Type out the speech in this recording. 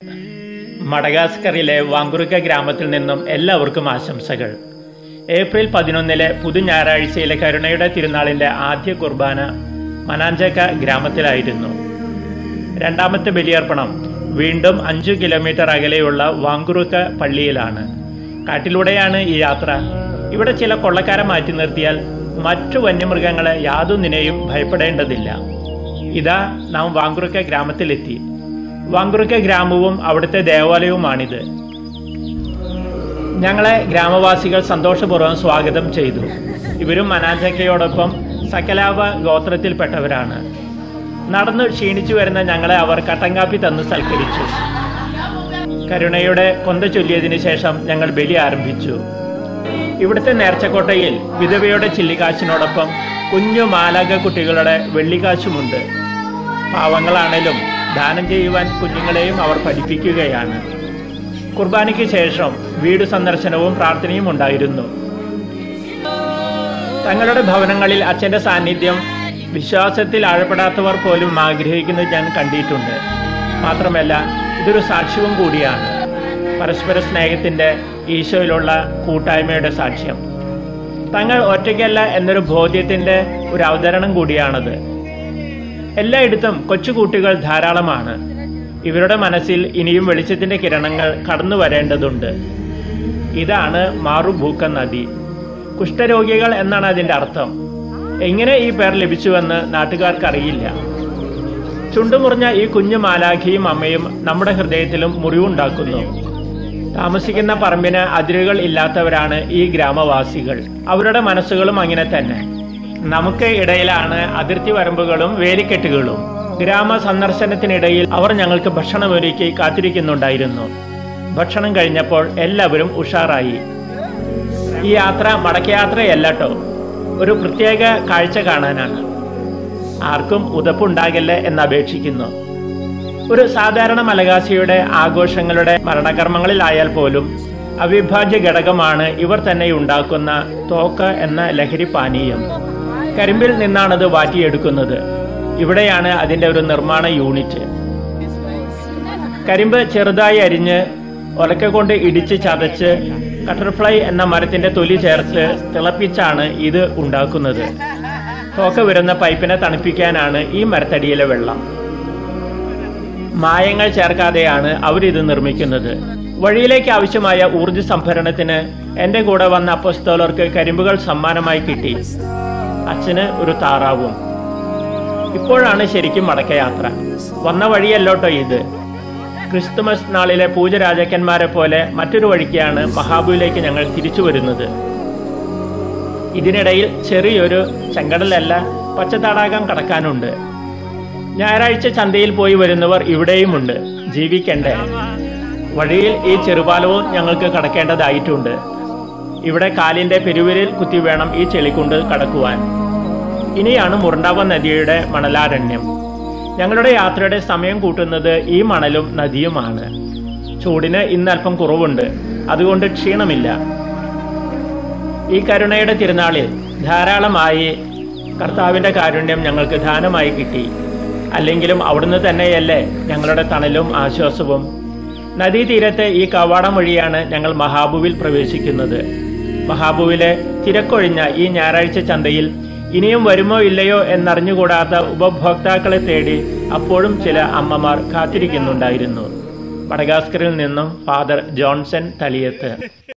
മഡഗാസ്കറിലെ വാങ്കുറുക്ക ഗ്രാമത്തിൽ നിന്നും എല്ലാവർക്കും ആശംസകൾ ഏപ്രിൽ പതിനൊന്നിലെ പുതു ഞായറാഴ്ചയിലെ കരുണയുടെ തിരുനാളിൻ്റെ ആദ്യ കുർബാന മനാഞ്ചക്ക ഗ്രാമത്തിലായിരുന്നു രണ്ടാമത്തെ ബലിയർപ്പണം വീണ്ടും അഞ്ചു കിലോമീറ്റർ അകലെയുള്ള വാങ്കുറുക്ക പള്ളിയിലാണ് കാട്ടിലൂടെയാണ് ഈ യാത്ര ഇവിടെ ചില കൊള്ളക്കാരെ മാറ്റി നിർത്തിയാൽ മറ്റു വന്യമൃഗങ്ങളെ യാതൊന്നിനെയും ഭയപ്പെടേണ്ടതില്ല ഇതാ നാം വാങ്കുറുക്ക ഗ്രാമത്തിലെത്തി വാങ്കുറുക്ക ഗ്രാമവും അവിടുത്തെ ദേവാലയവുമാണിത് ഞങ്ങളെ ഗ്രാമവാസികൾ സന്തോഷപൂർവ്വം സ്വാഗതം ചെയ്തു ഇവരും മനാഞ്ചക്കയോടൊപ്പം സകലാവ ഗോത്രത്തിൽപ്പെട്ടവരാണ് നടന്നു ക്ഷീണിച്ചു വരുന്ന ഞങ്ങളെ അവർ കട്ടങ്കാപ്പി തന്ന് സൽക്കരിച്ചു കരുണയുടെ കൊന്ത ചൊല്ലിയതിനു ശേഷം ഞങ്ങൾ ബലി ആരംഭിച്ചു ഇവിടുത്തെ നേർച്ചക്കോട്ടയിൽ വിധവയുടെ ചില്ലിക്കാശിനോടൊപ്പം കുഞ്ഞു മാലാക കുട്ടികളുടെ വെള്ളിക്കാശുമുണ്ട് പാവങ്ങളാണേലും ദാനം ചെയ്യുവാൻ കുഞ്ഞുങ്ങളെയും അവർ പഠിപ്പിക്കുകയാണ് കുർബാനയ്ക്ക് ശേഷം വീട് സന്ദർശനവും പ്രാർത്ഥനയും ഉണ്ടായിരുന്നു തങ്ങളുടെ ഭവനങ്ങളിൽ അച്ഛന്റെ സാന്നിധ്യം വിശ്വാസത്തിൽ ആഴപ്പെടാത്തവർ പോലും ആഗ്രഹിക്കുന്നത് ഞാൻ കണ്ടിട്ടുണ്ട് മാത്രമല്ല ഇതൊരു സാക്ഷ്യവും കൂടിയാണ് പരസ്പര സ്നേഹത്തിന്റെ ഈശോയിലുള്ള കൂട്ടായ്മയുടെ സാക്ഷ്യം തങ്ങൾ ഒറ്റയ്ക്കല്ല എന്നൊരു ബോധ്യത്തിന്റെ ഒരു അവതരണം കൂടിയാണത് എല്ലായിടത്തും കൊച്ചുകുട്ടികൾ ധാരാളമാണ് ഇവരുടെ മനസ്സിൽ ഇനിയും വെളിച്ചത്തിന്റെ കിരണങ്ങൾ കടന്നു വരേണ്ടതുണ്ട് ഇതാണ് മാറുഭൂക്ക നദി കുഷ്ഠരോഗികൾ എന്നാണ് അതിന്റെ അർത്ഥം എങ്ങനെ ഈ പേർ ലഭിച്ചുവെന്ന് നാട്ടുകാർക്കറിയില്ല ചുണ്ടുമുറിഞ്ഞ ഈ കുഞ്ഞു മാലാഖിയും അമ്മയും നമ്മുടെ ഹൃദയത്തിലും മുറിവുണ്ടാക്കുന്നു താമസിക്കുന്ന പറമ്പിന് അതിരുകൾ ഇല്ലാത്തവരാണ് ഈ ഗ്രാമവാസികൾ അവരുടെ മനസ്സുകളും അങ്ങനെ തന്നെ നമുക്ക് ഇടയിലാണ് അതിർത്തി വരമ്പുകളും വേലിക്കെട്ടുകളും ഗ്രാമ സന്ദർശനത്തിനിടയിൽ അവർ ഞങ്ങൾക്ക് ഭക്ഷണമൊരുക്കി കാത്തിരിക്കുന്നുണ്ടായിരുന്നു ഭക്ഷണം കഴിഞ്ഞപ്പോൾ എല്ലാവരും ഉഷാറായി ഈ യാത്ര മടക്കയാത്രയല്ല ഒരു പ്രത്യേക കാഴ്ച കാണാനാണ് ആർക്കും ഉതപ്പുണ്ടാകില്ല എന്നപേക്ഷിക്കുന്നു ഒരു സാധാരണ മലകാശിയുടെ ആഘോഷങ്ങളുടെ മരണകർമ്മങ്ങളിലായാൽ പോലും അവിഭാജ്യ ഘടകമാണ് ഇവർ തന്നെ ഉണ്ടാക്കുന്ന തോക്ക എന്ന ലഹരി പാനീയം കരിമ്പിൽ നിന്നാണത് വാറ്റിയെടുക്കുന്നത് ഇവിടെയാണ് അതിന്റെ ഒരു നിർമ്മാണ യൂണിറ്റ് കരിമ്പ് ചെറുതായി അരിഞ്ഞ് ഒലക്ക കൊണ്ട് ഇടിച്ച് ചതച്ച് കട്ടർഫ്ലൈ എന്ന മരത്തിന്റെ തൊലി ചേർത്ത് തിളപ്പിച്ചാണ് ഇത് ഉണ്ടാക്കുന്നത് തോക്ക വരുന്ന പൈപ്പിനെ തണുപ്പിക്കാനാണ് ഈ മരത്തടിയിലെ വെള്ളം മായങ്ങൾ ചേർക്കാതെയാണ് അവരിത് നിർമ്മിക്കുന്നത് വഴിയിലേക്ക് ആവശ്യമായ ഊർജ സംഭരണത്തിന് എന്റെ കൂടെ വന്ന അപ്പസ്തോലർക്ക് കരിമ്പുകൾ സമ്മാനമായി കിട്ടി അച്ഛന് ഒരു താറാവും ഇപ്പോഴാണ് ശരിക്കും മടക്കയാത്ര വന്ന വഴിയല്ലോട്ടോ ഇത് ക്രിസ്തുമസ് നാളിലെ പൂജരാജാക്കന്മാരെ പോലെ മറ്റൊരു വഴിക്കാണ് മഹാബുവിലേക്ക് ഞങ്ങൾ തിരിച്ചു വരുന്നത് ഇതിനിടയിൽ ചെറിയൊരു ചെങ്കടലല്ല പച്ചത്തടാകം കടക്കാനുണ്ട് ഞായറാഴ്ച ചന്തയിൽ പോയി വരുന്നവർ ഇവിടെയുമുണ്ട് ജീവിക്കണ്ടേ വഴിയിൽ ഈ ചെറുപാലവും ഞങ്ങൾക്ക് കടക്കേണ്ടതായിട്ടുണ്ട് ഇവിടെ കാലിന്റെ പെരുവിരിൽ കുത്തി വേണം ഈ ചെളിക്കുണ്ട് കടക്കുവാൻ ഇനിയാണ് മുറണ്ടാവ നദിയുടെ മണലാരണ്യം ഞങ്ങളുടെ യാത്രയുടെ സമയം കൂട്ടുന്നത് ഈ മണലും നദിയുമാണ് ചൂടിന് ഇന്ന് അല്പം കുറവുണ്ട് അതുകൊണ്ട് ക്ഷീണമില്ല ഈ കരുണയുടെ തിരുനാളിൽ ധാരാളമായി കർത്താവിന്റെ കാരുണ്യം ഞങ്ങൾക്ക് ദാനമായി കിട്ടി അല്ലെങ്കിലും അവിടുന്ന് തന്നെയല്ലേ ഞങ്ങളുടെ തണലും ആശ്വാസവും നദീതീരത്തെ ഈ കവാടം വഴിയാണ് ഞങ്ങൾ മഹാബുവിൽ പ്രവേശിക്കുന്നത് മഹാബുവിലെ തിരക്കൊഴിഞ്ഞ ഈ ഞായറാഴ്ച ചന്തയിൽ ഇനിയും വരുമോ ഇല്ലയോ എന്നറിഞ്ഞുകൂടാത്ത ഉപഭോക്താക്കളെ തേടി അപ്പോഴും ചില അമ്മമാർ കാത്തിരിക്കുന്നുണ്ടായിരുന്നു മഡഗാസ്കറിൽ നിന്നും ഫാദർ ജോൺസൺ തളിയത്ത്